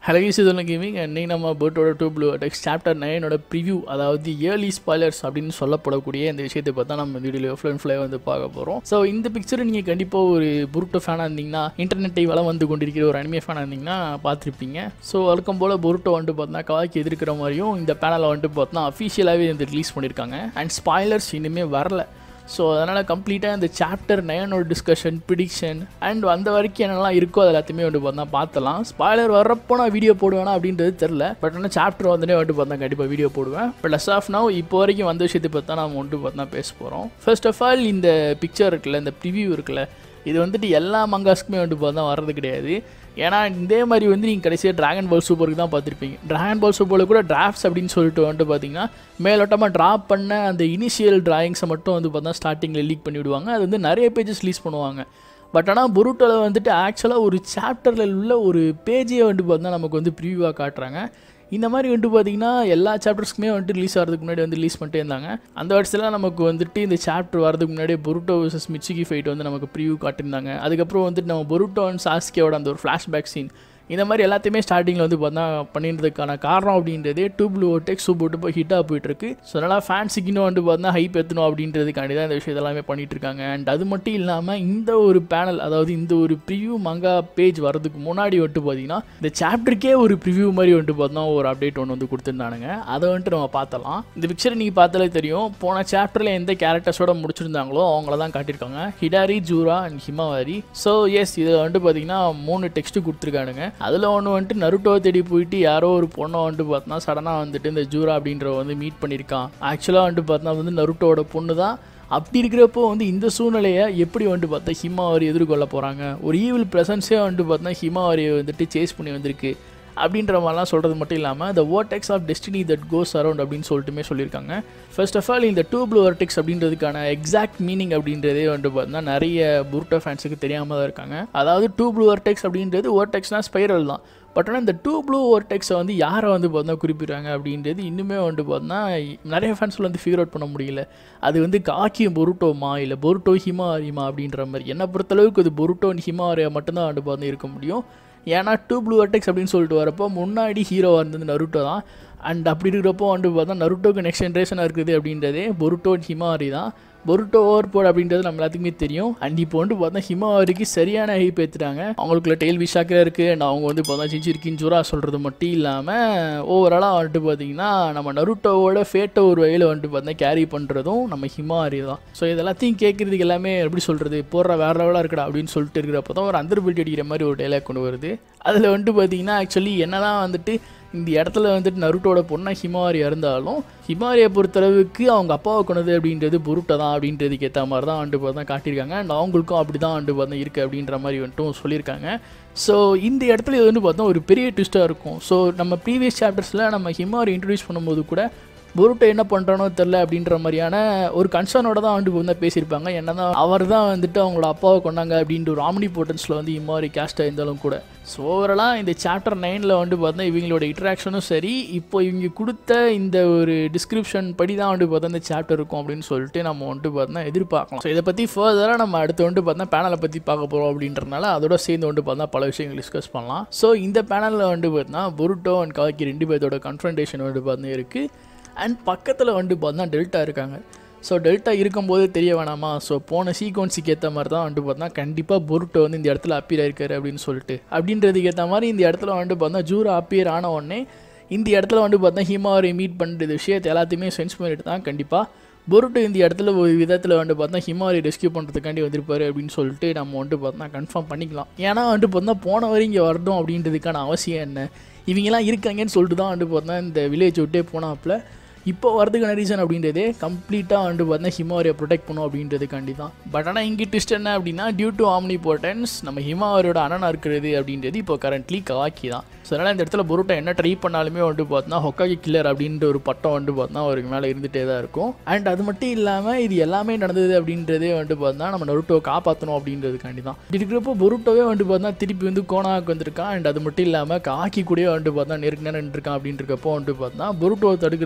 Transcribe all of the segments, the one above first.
ஹலகி season gaming அன்னைக்கு நம்ம போட்டோட டூ ப்ளூ டெக்ஸ் சாப்டர் நைனோட ப்ரிவ்யூ அதாவது ஏர்லி ஸ்பாய்லர்ஸ் அப்படின்னு சொல்லப்படக்கூடிய இந்த விஷயத்தை பார்த்தா நம்ம இந்த வீடியோவில் ஃபுல் அண்ட் ஃபுல்லாக வந்து பார்க்க போகிறோம் ஸோ இந்த பிக்சர் நீங்கள் கண்டிப்பாக ஒரு புருட்டோ ஃபேனாக இருந்தீங்கன்னா இன்டர்நெட்டை வளம் வந்து கொண்டிருக்கிற ஒரு அனிமே ஃபேனாக இருந்தீங்கன்னா பார்த்துருப்பீங்க ஸோ வழக்கம் போல் பொருட்டோ வந்துட்டு பார்த்தா கவாக்கி எதிர்க்கிற மாதிரியும் இந்த பேனலை வந்துட்டு பார்த்தா அஃபிஷியலாகவே வந்து ரிலீஸ் பண்ணியிருக்காங்க அண்ட் ஸ்பாய்லர்ஸ் இனிமேல் வரல ஸோ அதனால் கம்ப்ளீட்டாக இந்த சாப்டர் நைனோட டிஸ்கஷன் ப்ரிடிக்ஷன் அண்ட் அந்த வரைக்கும் என்னெல்லாம் இருக்கோ அது எல்லாத்தையுமே வந்து பார்த்தா பார்த்தலாம் ஸ்பாய்லர் வர்றப்போ நான் வீடியோ போடுவேனா அப்படின்றது தெரில பட் ஆனால் சாப்டர் வந்துனே வந்து பார்த்தா கண்டிப்பாக வீடியோ போடுவேன் பட் லெஸ் ஆஃப் நவ் இப்போ வரைக்கும் வந்த விஷயத்தை பார்த்தா நம்ம வந்துட்டு பார்த்தா பேச போகிறோம் ஃபர்ஸ்ட் ஆஃப் ஆல் இந்த பிக்சர் இருக்குல்ல இந்த ப்ரிவியூ இருக்குல்ல இது வந்துட்டு எல்லா மங்காஸ்க்குமே வந்துட்டு பார்த்தா வர்றது கிடையாது ஏன்னா இதே மாதிரி வந்து நீங்கள் கடைசியாக ட்ராகன் பால் சூப்பருக்கு தான் பார்த்துருப்பீங்க ட்ராகன் பால் சூப்பரில் கூட டிராஃப்ட்ஸ் அப்படின்னு சொல்லிட்டு வந்துட்டு பார்த்தீங்கன்னா மேலோட்டமாக ட்ராப் பண்ண அந்த இனிஷியல் டிராயிங்ஸை மட்டும் வந்து பார்த்தா ஸ்டார்டிங்கில் லீக் பண்ணி விடுவாங்க அது வந்து நிறைய பேஜஸ் ரிலீஸ் பண்ணுவாங்க பட் ஆனால் புருட்டோவில் வந்துட்டு ஆக்சுவலாக ஒரு சாப்டரில் உள்ள ஒரு பேஜே வந்துட்டு பார்த்தா நமக்கு வந்து ப்ரிவியூவாக காட்டுறாங்க இந்த மாதிரி வந்துட்டு பார்த்தீங்கன்னா எல்லா சாப்டர்ஸ்க்குமே வந்துட்டு ரிலீஸ் ஆகிறதுக்கு முன்னாடி வந்து ரிலீஸ் பண்ணிட்டே இருந்தாங்க அந்த வருஷத்தில் நமக்கு வந்துட்டு இந்த சாப்டர் வரதுக்கு முன்னாடி பொருட்டோ வர்சஸ் மிச்சிகி ஃபைட் வந்து நமக்கு ப்ரிவியூ காட்டியிருந்தாங்க அதுக்கப்புறம் வந்துட்டு நம்ம பொருட்டோ அண்ட் சாஸ்கியோட அந்த ஒரு ஃப்ளாஷ்பேக் சீன் இந்த மாதிரி எல்லாத்தையுமே ஸ்டார்டிங்கில் வந்து பார்த்தா பண்ணின்றதுக்கான காரணம் அப்படின்றதே டூ ப்ளூ டெக் சூப்பர் போய் ஹிட்டாக போயிட்டுருக்கு ஸோ அதனால் ஃபேன்ஸுக்கு இன்னும் வந்து பார்த்தா ஹைப் எத்தணும் அப்படின்றதுக்காண்டி தான் இந்த விஷயம் எல்லாமே பண்ணிட்டு இருக்காங்க அண்ட் அது மட்டும் இல்லாமல் இந்த ஒரு பேனல் அதாவது இந்த ஒரு ப்ரிவ்யூ மங்கா பேஜ் வரதுக்கு முன்னாடி வந்துட்டு பார்த்தீங்கன்னா இந்த சாப்டருக்கே ஒரு ப்ரிவ்யூ மாதிரி வந்துட்டு பார்த்தா ஒரு அப்டேட் ஒன்று வந்து கொடுத்துருந்தானுங்க அதை வந்துட்டு நம்ம பார்த்தலாம் இந்த பிக்சர் நீங்கள் பார்த்தாலே தெரியும் போன சாப்டரில் எந்த கேரக்டர்ஸோட முடிச்சிருந்தாங்களோ அவங்கள தான் காட்டியிருக்காங்க Hidari Jura and Himawari so yes இதை வந்துட்டு பார்த்தீங்கன்னா மூணு டெக்ஸ்ட்டு கொடுத்துருக்கானுங்க அதில் ஒன்று வந்துட்டு நருட்டோ தேடி போயிட்டு யாரோ ஒரு பொண்ணை வந்துட்டு பார்த்தோன்னா சடனாக வந்துட்டு இந்த ஜூரா அப்படின்றவ வந்து மீட் பண்ணியிருக்கான் ஆக்சுவலாக வந்துட்டு பார்த்தா வந்து நருட்டோட பொண்ணு தான் அப்படி இருக்கிறப்போ வந்து இந்த சூழ்நிலையை எப்படி வந்துட்டு பார்த்தா ஹிமாவாரி எதிர்கொள்ள போகிறாங்க ஒரு ஈவில் ப்ரெசன்ஸே வந்துட்டு பார்த்தா ஹிமாவாரியை வந்துட்டு சேஸ் பண்ணி வந்திருக்கு அப்படின்ற மாதிரிலாம் சொல்கிறது மட்டும் இல்லாமல் the vortex of destiny that goes around அப்படின்னு சொல்லிட்டுமே சொல்லியிருக்காங்க ஃபர்ஸ்ட் ஆஃப் ஆல் இந்த டூ ப்ளூ ஓர்டெக்ஸ் அப்படின்றதுக்கான எக்ஸாக்ட் மீனிங் அப்படின்றதே வந்துட்டு பார்த்தீங்கன்னா நிறைய புருட்டோ ஃபேன்ஸுக்கு தெரியாமல் தான் இருக்காங்க அதாவது டூ ப்ளூ ஓர்டெக்ஸ் அப்படின்றது ஓர்டெக்ஸ்னால் ஸ்பைரல் தான் பட் ஆனால் இந்த டூ ப்ளூ ஓர்டெக்ஸை வந்து யாரை வந்து பார்த்தா குறிப்பிட்றாங்க அப்படின்றது இன்னுமே வந்துட்டு பார்த்தா நிறைய ஃபேன்ஸில் வந்து ஃபிகர் அவுட் பண்ண முடியல அது வந்து காக்கி பொருட்டோமா இல்லை பொருட்டோ ஹிமாரிமா அப்படின்ற மாதிரி என்னை பொறுத்தளவுக்கு அது பொருட்டோ ஹிமாரியா மட்டும்தான் வந்துட்டு பார்த்து இருக்க முடியும் ஏன்னா டூ ப்ளூ அட்டெக்ஸ் அப்படின்னு சொல்லிட்டு வரப்போ முன்னாடி ஹீரோவாக இருந்தது நருட்டோ தான் அண்ட் அப்படி இருக்கிறப்போ வந்து பார்த்தா நருட்டோக்கு நெக்ஸ்ட் ஜென்ரேஷனாக இருக்குது அப்படின்றதே பொருட்டோ ஹிமாரி தான் பொருட்டோ ஓவர் போர்ட் அப்படின்றது நம்ம எல்லாத்துக்குமே தெரியும் அண்ட் இப்போ வந்து பார்த்தா ஹிமாவாரிக்கு சரியான ஹைப் ஏற்றுட்டாங்க அவங்களுக்குள்ள டெய்ல் விஷாக்கில் இருக்குது அண்ட் அவங்க வந்து பார்த்தா சிச்சிருக்கின்னு ஜூரா சொல்கிறது மட்டும் இல்லாமல் ஓவராலாக வந்துட்டு பார்த்தீங்கன்னா நம்ம நருட்டோவோட ஃபேட்டோ ஒரு வகையில் வந்துட்டு பார்த்தா கேரி பண்ணுறதும் நம்ம ஹிமாவாரி தான் ஸோ இதெல்லாத்தையும் கேட்குறதுக்கு எல்லாமே எப்படி சொல்கிறது போடுற வேற லெவலாக இருக்கடா அப்படின்னு சொல்லிட்டு இருக்கிறப்போ தான் ஒரு அந்தர்பில்ட்டி அடிக்கிற மாதிரி ஒரு டைலாக் கொண்டு வருது அதில் வந்துட்டு பார்த்தீங்கன்னா ஆக்சுவலி என்னதான் வந்துட்டு இந்த இடத்துல வந்துட்டு நருட்டோட பொண்ணை ஹிமாரியா இருந்தாலும் ஹிமாரியை பொறுத்தளவுக்கு அவங்க அப்பாவை கொண்டது அப்படின்றது பொருட்டை தான் அப்படின்றதுக்கு ஏற்ற மாதிரி தான் வந்துட்டு பார்த்தா காட்டியிருக்காங்க அண்ட் அவங்களுக்கும் அப்படி தான் வந்துட்டு பார்த்தா இருக்குது அப்படின்ற மாதிரி வந்துட்டும் சொல்லியிருக்காங்க ஸோ இந்த இடத்துல இது வந்து பார்த்தா ஒரு பெரிய ட்விஸ்ட்டாக இருக்கும் ஸோ நம்ம ப்ரீவியஸ் சாப்டர்ஸில் நம்ம ஹிமாரி இன்ட்ரடியூஸ் பண்ணும்போது கூட பொருட்டை என்ன பண்ணுறானோ தெரில அப்படின்ற மாதிரியான ஒரு கன்சர்னோட தான் வந்துட்டு வந்து பேசியிருப்பாங்க என்ன தான் அவர் தான் வந்துட்டு அவங்களோட அப்பாவை கொண்டாங்க அப்படின்ட்டு ஒரு ஆம்னி போர்ட்டன்ஸில் வந்து இம்மாரி கேஸ்டாக இருந்தாலும் கூட ஸோ ஓவராலாக இந்த சாப்டர் நைனில் வந்து பார்த்தா இவங்களோட இன்ட்ராக்ஷனும் சரி இப்போ இவங்க கொடுத்த இந்த ஒரு டிஸ்கிரிப்ஷன் படி தான் வந்து பார்த்தா இந்த சாப்டர் இருக்கும் அப்படின்னு சொல்லிட்டு நம்ம வந்துட்டு பார்த்தா எதிர்பார்க்கலாம் ஸோ இதை பற்றி ஃபர்தராக நம்ம அடுத்து வந்துட்டு பார்த்தா பேனலை பற்றி பார்க்க போகிறோம் அப்படின்றனால அதோட சேர்ந்து வந்துட்டு பார்த்தா பல விஷயங்கள் டிஸ்கஸ் பண்ணலாம் ஸோ இந்த பேனலில் வந்துட்டு பார்த்தா பொருட்டோ அண்ட் காக்கி ரெண்டு பேர்த்தோட கன்ஃபரன்டேஷன் வந்துட்டு பார்த்தா இருக்குது அண்ட் பக்கத்தில் வந்துட்டு பார்த்தா டெல்டா இருக்காங்க ஸோ டெல்டா இருக்கும்போது தெரிய வேணாமா ஸோ போன சீக்வன்ஸுக்கு ஏற்ற மாதிரி தான் வந்துட்டு பார்த்தா கண்டிப்பாக பொருட்டோ வந்து இந்த இடத்துல அப்பியர் ஆயிருக்காரு அப்படின்னு சொல்லிட்டு அப்படின்றதுக்கு ஏற்ற மாதிரி இந்த இடத்துல வந்துட்டு பார்த்தா ஜூரா அப்பியர் ஆன உடனே இந்த இடத்துல வந்துட்டு பார்த்தா ஹிமாவரி மீட் பண்ணுற விஷயத்தை எல்லாத்தையுமே சென்ஸ் பண்ணிட்டு தான் கண்டிப்பாக பொருட்டு இந்த இடத்துல ஒரு விதத்தில் வந்து பார்த்தா ஹிமாலி ரெஸ்கியூ பண்ணுறதுக்காண்டி வந்திருப்பாரு அப்படின்னு சொல்லிட்டு நம்ம வந்துட்டு பார்த்தா கன்ஃபார்ம் பண்ணிக்கலாம் ஏன்னா வந்துட்டு பார்த்தா போன வரை இங்கே வரணும் அப்படின்றதுக்கான அவசியம் என்ன இவங்கெல்லாம் இருக்காங்கன்னு சொல்லிட்டு தான் வந்துட்டு பார்த்தா இந்த வில்லேஜ் விட்டே போனாப்புல இப்போ வரதுக்கான ரீசன் அப்படின்றதே கம்ப்ளீட்டாக வந்து பார்த்தா ஹிமாவரியை ப்ரொடெக்ட் பண்ணும் அப்படின்றதுக்காண்டி தான் பட் ஆனால் இங்கே ட்விஸ்ட் என்ன அப்படின்னா டியூ டு ஆம்னி போர்டன்ஸ் நம்ம ஹிமாவரியோட அண்ணனாக இருக்கிறது அப்படின்றது இப்போ கரண்ட்லி கவாக்கி தான் ஸோ அதனால் இந்த இடத்துல பொருட்டை என்ன ட்ரை பண்ணாலுமே வந்து பார்த்தா ஹொக்காகி கில்லர் அப்படின்ற ஒரு பட்டம் வந்து பார்த்தா அவருக்கு மேலே இருந்துகிட்டே தான் இருக்கும் அண்ட் அது மட்டும் இல்லாமல் இது எல்லாமே நடந்தது அப்படின்றதே வந்து பார்த்தா நம்ம நருட்டோவை காப்பாற்றணும் அப்படின்றதுக்காண்டி தான் இப்படி இருக்கிறப்போ பொருட்டோவே வந்து பார்த்தா திருப்பி வந்து கோனாக்கு வந்திருக்கான் அண்ட் அது மட்டும் இல்லாமல் காக்கி கூடயே வந்து பார்த்தா நெருக்கு நேரம் நின்றுருக்கான் அப்படின்றக்கப்போ வந்து பார்த்தா பொருட்டோவை தடுக்கிறதுக்காண்டி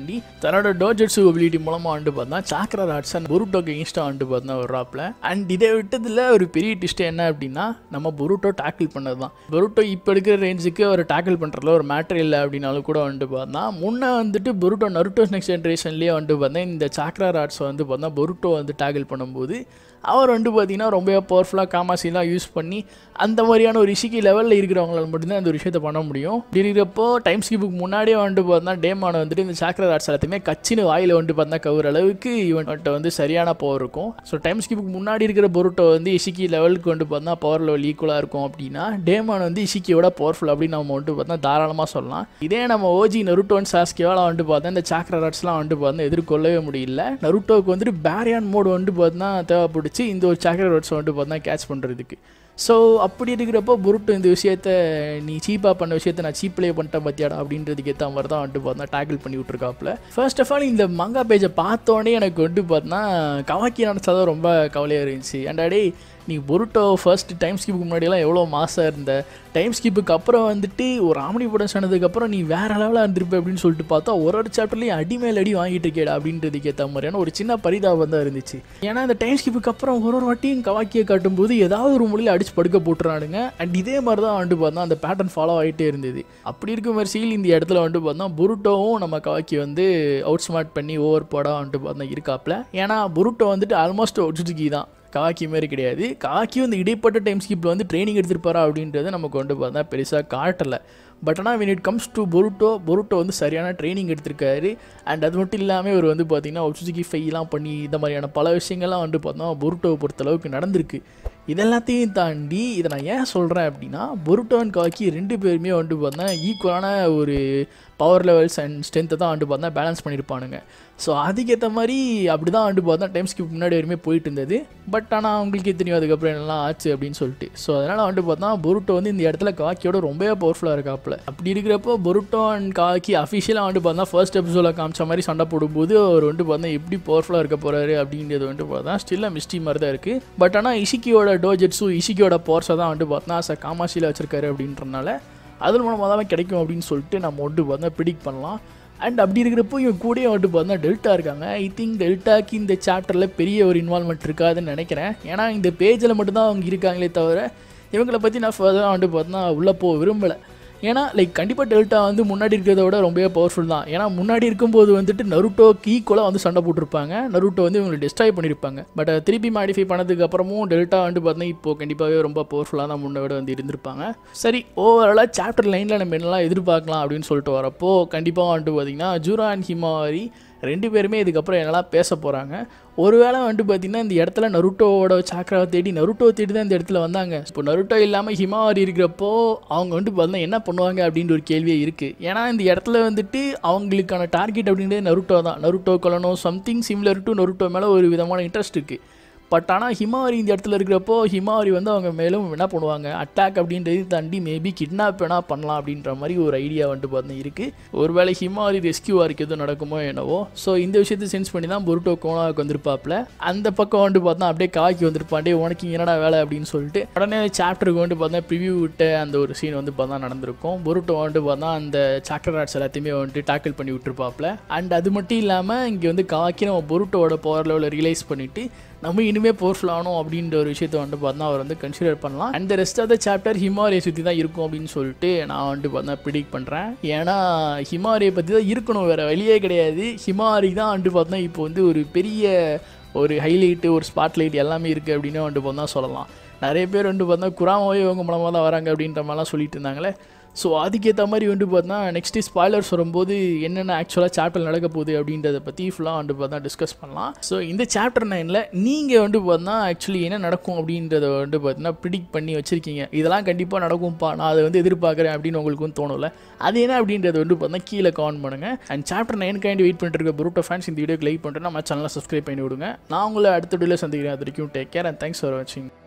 தாண்டி தன்னோட டோஜெட்ஸு எபிலிட்டி மூலமாக வந்து பார்த்தா சாக்ரா ராட்ஸ் அண்ட் புருட்டோக்கு இன்ஸ்டா வந்து பார்த்தா வர்றாப்ல அண்ட் இதை விட்டதில் ஒரு பெரிய டிஸ்ட் என்ன அப்படின்னா நம்ம புருட்டோ டேக்கிள் பண்ணது தான் புருட்டோ இப்போ இருக்கிற ரேஞ்சுக்கு ஒரு டேக்கிள் பண்ணுறதுல ஒரு மேட்டர் இல்லை அப்படின்னாலும் கூட வந்துட்டு பார்த்தா முன்னே வந்துட்டு புருட்டோ நருட்டோஸ் நெக்ஸ்ட் ஜென்ரேஷன்லேயே வந்துட்டு பார்த்தா இந்த சாக்ரா ராட்ஸை வந்து பார்த்தா புருட்டோ வந்து டேக்கிள் பண்ணும்போது அவர் வந்து பார்த்தீங்கன்னா ரொம்ப பவர்ஃபுல்லாக காமாசிலாம் யூஸ் பண்ணி அந்த மாதிரியான ஒரு இசிக்கி லெவலில் இருக்கிறவங்களால மட்டும்தான் அந்த ஒரு விஷயத்தை பண்ண முடியும் இப்படி இருக்கிறப்போ டைம் ஸ்கிப்புக்கு முன்னாடியே வந்துட்டு பார்த்தா டேமான வந்துட்டு இந்த சாக்ரா ராட்ஸ் எல்லாத்தையுமே கச்சின்னு வாயில் வந்துட்டு பார்த்தா கவுற அளவுக்கு இவன்கிட்ட வந்து சரியான பவர் இருக்கும் ஸோ டைம் ஸ்கிப்புக்கு முன்னாடி இருக்கிற பொருட்டோ வந்து இசிக்கி லெவலுக்கு வந்து பார்த்தா பவர் லெவல் ஈக்குவலாக இருக்கும் அப்படின்னா டேமான் வந்து இசிக்கியோட பவர்ஃபுல் அப்படின்னு நம்ம வந்துட்டு பார்த்தா தாராளமாக சொல்லலாம் இதே நம்ம ஓஜி நருட்டோன் சாஸ்கியோவில் வந்துட்டு பார்த்தா இந்த சாக்ரா ராட்ஸ்லாம் வந்துட்டு பார்த்தா எதிர்கொள்ளவே முடியல நருட்டோவுக்கு வந்துட்டு பேரியான் மோடு வந்துட்டு பார்த்தா தேவைப்படுச்சு இந்த ஒரு சாக்ரா ராட்ஸை வந்துட்டு பார்த்தா கேட்ச் பண்ணுறதுக்கு ஸோ அப்படி இருக்கிறப்போ புருட்டு இந்த விஷயத்த நீ சீப்பாக பண்ண விஷயத்த நான் சீப்லேயே பண்ணிட்டேன் பத்தியாடா அப்படின்றதுக்கு ஏற்ற மாதிரி தான் வந்துட்டு பார்த்தா டேக்கிள் பண்ணி விட்ருக்காப்புல ஃபர்ஸ்ட் ஆஃப் ஆல் இந்த மங்கா பேஜை பார்த்தோன்னே எனக்கு வந்து பார்த்தா கவாக்கி நினச்சதான் ரொம்ப கவலையாக இருந்துச்சு அண்டாடே நீ பொருட்டோ ஃபர்ஸ்ட் டைம் ஸ்கிப்புக்கு முன்னாடியெல்லாம் எவ்வளோ மாசாக இருந்த டைம் ஸ்கிப்புக்கு அப்புறம் வந்துட்டு ஒரு ஆமணி படம் சொன்னதுக்கப்புறம் நீ வேறு லெவலாக இருந்திருப்ப அப்படின்னு சொல்லிட்டு பார்த்தா ஒரு ஒரு சாப்டர்லேயும் அடி மேல் அடி வாங்கிட்டு இருக்கேடா அப்படின்றதுக்கு ஏற்ற மாதிரியான ஒரு சின்ன பரிதாபம் தான் இருந்துச்சு ஏன்னா இந்த டைம் ஸ்கிப்புக்கு அப்புறம் ஒரு ஒரு வாட்டியும் கவாக்கியை காட்டும்போது ஏதாவது ஒரு மொழியில் அடிச்சு படுக்க போட்டுறானுங்க அண்ட் இதே மாதிரி தான் வந்துட்டு பார்த்தா அந்த பேட்டர்ன் ஃபாலோ ஆகிட்டே இருந்தது அப்படி இருக்கும் வரிசையில் இந்த இடத்துல வந்துட்டு பார்த்தா புருட்டோவும் நம்ம கவாக்கி வந்து அவுட் ஸ்மார்ட் பண்ணி ஓவர் போடா வந்துட்டு பார்த்தா இருக்காப்ல ஏன்னா புருட்டோ வந்துட்டு ஆல்மோஸ்ட் ஒட்சுதுக்கி தான் காக்கி மாதிரி கிடையாது காக்கியும் இந்த இடைப்பட்ட டைம் ஸ்கிப்பில் வந்து ட்ரைனிங் எடுத்திருப்பாரா அப்படின்றது நமக்கு கொண்டு பார்த்தா பெருசாக காட்டலை பட் ஆனால் when it comes to Boruto Boruto வந்து சரியான ட்ரைனிங் எடுத்திருக்காரு அண்ட் அது மட்டும் இல்லாமல் இவர் வந்து பார்த்திங்கன்னா ஒச்சுசுக்கி ஃபைலாம் பண்ணி இந்த மாதிரியான பல விஷயங்கள்லாம் வந்து பார்த்தோம் பொருட்டோவை பொறுத்தளவுக்கு நடந்திருக்கு இதெல்லாத்தையும் தாண்டி இதை நான் ஏன் சொல்கிறேன் அப்படின்னா பொருட்டோ அண்ட் காக்கி ரெண்டு பேருமே வந்து பார்த்தா ஈக்குவலான ஒரு பவர் லெவல்ஸ் அண்ட் ஸ்ட்ரென்த்தை தான் வந்து பார்த்தா பேலன்ஸ் பண்ணியிருப்பானுங்க ஸோ அதுக்கேற்ற மாதிரி அப்படி தான் வந்து பார்த்தா டைம் ஸ்கிப் முன்னாடி வரையுமே போயிட்டு இருந்தது பட் ஆனால் அவங்களுக்கே தெரியும் அதுக்கப்புறம் என்னெல்லாம் ஆச்சு அப்படின்னு சொல்லிட்டு ஸோ அதனால் வந்து பார்த்தா பொருட்டோ வந்து இந்த இடத்துல காக்கியோட ரொம்பவே பவர்ஃபுல்லாக இருக்காப்புல அப்படி இருக்கிறப்போ பொருட்டோ அண்ட் காக்கி அஃபிஷியலாக வந்து பார்த்தா ஃபர்ஸ்ட் எபிசோடில் காமிச்ச மாதிரி சண்டை போடும்போது அவர் வந்து பார்த்தா எப்படி பவர்ஃபுல்லாக இருக்க போகிறாரு அப்படின்றது வந்து பார்த்தா ஸ்டில்லாக மிஸ்டி மாதிரி தான் இருக்குது பட் ஆனால் இசிக்கியோட டோஜெட்ஸு இசிக்கியோட பவர்ஸை தான் வந்து பார்த்தா சார் காமாசியில் வச்சிருக்காரு அப்படின்றனால அதன் மூலமாக தான் கிடைக்கும் அப்படின்னு சொல்லிட்டு நம்ம வந்து பார்த்தா ப்ரிடிக் பண்ணலாம் அண்ட் அப்படி இருக்கிறப்போ இவன் கூடயே வந்துட்டு பார்த்தா டெல்டா இருக்காங்க ஐ திங்க் டெல்டாக்கு இந்த சாப்டரில் பெரிய ஒரு இன்வால்மெண்ட் இருக்காதுன்னு நினைக்கிறேன் ஏன்னா இந்த பேஜில் மட்டும்தான் அவங்க இருக்காங்களே தவிர இவங்களை பற்றி நான் ஃபர்தராக வந்துட்டு பார்த்தா உள்ளே போக விரும்பலை ஏன்னா லைக் கண்டிப்பாக டெல்டா வந்து முன்னாடி இருக்கிறத விட ரொம்பவே பவர்ஃபுல் தான் ஏன்னா முன்னாடி இருக்கும்போது வந்துட்டு நருட்டோக்கு ஈக்குவலாக வந்து சண்டை போட்டிருப்பாங்க நருட்டோ வந்து இவங்களை டிஸ்ட்ராய் பண்ணியிருப்பாங்க பட் திருப்பி மாடிஃபை பண்ணதுக்கு அப்புறமும் டெல்டா வந்து பார்த்தீங்கன்னா இப்போ கண்டிப்பாகவே ரொம்ப பவர்ஃபுல்லாக தான் முன்ன விட வந்து இருந்திருப்பாங்க சரி ஓவராலாக சாப்டர் லைனில் நம்ம என்னெல்லாம் எதிர்பார்க்கலாம் அப்படின்னு சொல்லிட்டு வரப்போ கண்டிப்பாக வந்துட்டு பார்த்தீங்கன்னா ஜூரா அண்ட் ஹிமாவாரி ரெண்டு பேருமே இதுக்கப்புறம் என்னெல்லாம் பேச போகிறாங்க ஒருவேளை வந்துட்டு பார்த்தீங்கன்னா இந்த இடத்துல நருட்டோவோட சாக்கராவை தேடி நருட்டோ தேடி தான் இந்த இடத்துல வந்தாங்க இப்போ நருட்டோ இல்லாமல் ஹிமாவாரி இருக்கிறப்போ அவங்க வந்துட்டு பார்த்தீங்கன்னா என்ன பண்ணுவாங்க அப்படின்ற ஒரு கேள்வியே இருக்குது ஏன்னா இந்த இடத்துல வந்துட்டு அவங்களுக்கான டார்கெட் அப்படின்றது நருட்டோ தான் நருட்டோ கொலனோ சம்திங் சிமிலர் டு நருட்டோ மேலே ஒரு விதமான இன்ட்ரெஸ்ட் இருக்குது பட் ஆனால் ஹிமாவரி இந்த இடத்துல இருக்கிறப்போ ஹிமாவரி வந்து அவங்க மேலும் என்ன பண்ணுவாங்க அட்டாக் அப்படின்றது தாண்டி மேபி கிட்னாப் வேணா பண்ணலாம் அப்படின்ற மாதிரி ஒரு ஐடியா வந்துட்டு பார்த்தா இருக்குது ஒருவேளை ஹிமாவரி ரெஸ்கியூ ஆருக்கு எதுவும் நடக்குமோ என்னவோ ஸோ இந்த விஷயத்தை சென்ஸ் பண்ணி தான் பொருட்டோ கோனாவுக்கு வந்திருப்பாப்ல அந்த பக்கம் வந்துட்டு பார்த்தா அப்படியே காக்கி வந்திருப்பான் டே உனக்கு இங்க என்னடா வேலை அப்படின்னு சொல்லிட்டு உடனே சாப்டருக்கு வந்து பார்த்தா ப்ரிவியூ விட்ட அந்த ஒரு சீன் வந்து பார்த்தா நடந்திருக்கும் பொருட்டோ வந்துட்டு பார்த்தா அந்த சாக்டர் ஆர்ட்ஸ் எல்லாத்தையுமே வந்துட்டு டேக்கிள் பண்ணி விட்டுருப்பாப்ல அண்ட் அது மட்டும் இல்லாமல் இங்கே வந்து காக்கி நம்ம பொருட்டோட பவர் லெவலில் ரியலைஸ் பண்ணிவிட்டு நம்ம இனிமேல் பவர்ஃபுல் ஆகணும் அப்படின்ற ஒரு விஷயத்த வந்துட்டு பார்த்தா அவர் வந்து கன்சிடர் பண்ணலாம் and rest of the chapter ஹிமாலயை சுற்றி தான் இருக்கும் அப்படின்னு சொல்லிட்டு நான் வந்துட்டு பார்த்தா ப்ரிடிக் பண்ணுறேன் ஏன்னா ஹிமாலயை பற்றி தான் இருக்கணும் வேறு வழியே கிடையாது ஹிமாலி தான் வந்துட்டு பார்த்தா இப்போ வந்து ஒரு பெரிய ஒரு ஹைலைட்டு ஒரு ஸ்பாட்லைட் எல்லாமே இருக்குது அப்படின்னு வந்துட்டு பார்த்தா சொல்லலாம் நிறைய பேர் வந்துட்டு பார்த்தா குராமாவே இவங்க மூலமாக தான் வராங்க அப்படின்ற மாதிரிலாம் சொல்லிட்டு இருந்தாங்களே ஸோ அதுக்கேற்ற மாதிரி வந்து பார்த்தா நெக்ஸ்ட்டு ஸ்பாய்லர்ஸ் வரும்போது என்னென்ன ஆக்சுவலாக சாப்டர் நடக்க போகுது அப்படின்றத பற்றி ஃபுல்லாக வந்து பார்த்தா டிஸ்கஸ் பண்ணலாம் ஸோ இந்த சாப்டர் நைனில் நீங்கள் வந்து பார்த்தா ஆக்சுவலி என்ன நடக்கும் அப்படின்றத வந்து பார்த்தீங்கன்னா ப்ரிடிக்ட் பண்ணி வச்சுருக்கீங்க இதெல்லாம் கண்டிப்பாக நடக்கும்ப்பா நான் அதை வந்து எதிர்பார்க்குறேன் அப்படின்னு உங்களுக்கு வந்து தோணல அது என்ன அப்படின்றத வந்து பார்த்தா கீழே கமெண்ட் பண்ணுங்கள் அண்ட் சாப்டர் நைனுக்காண்டி வெயிட் பண்ணிட்டு இருக்க புரோட்டோ ஃபேன்ஸ் இந்த வீடியோக்கு லைக் பண்ணிட்டு நம்ம சேனலை சப்ஸ்கிரைப் பண்ணி விடுங்க நான் உங்களை அடுத்த வீடியோவில் சந்திக்கிறேன் அது வரைக்கும் take care and thanks for வாட்சிங்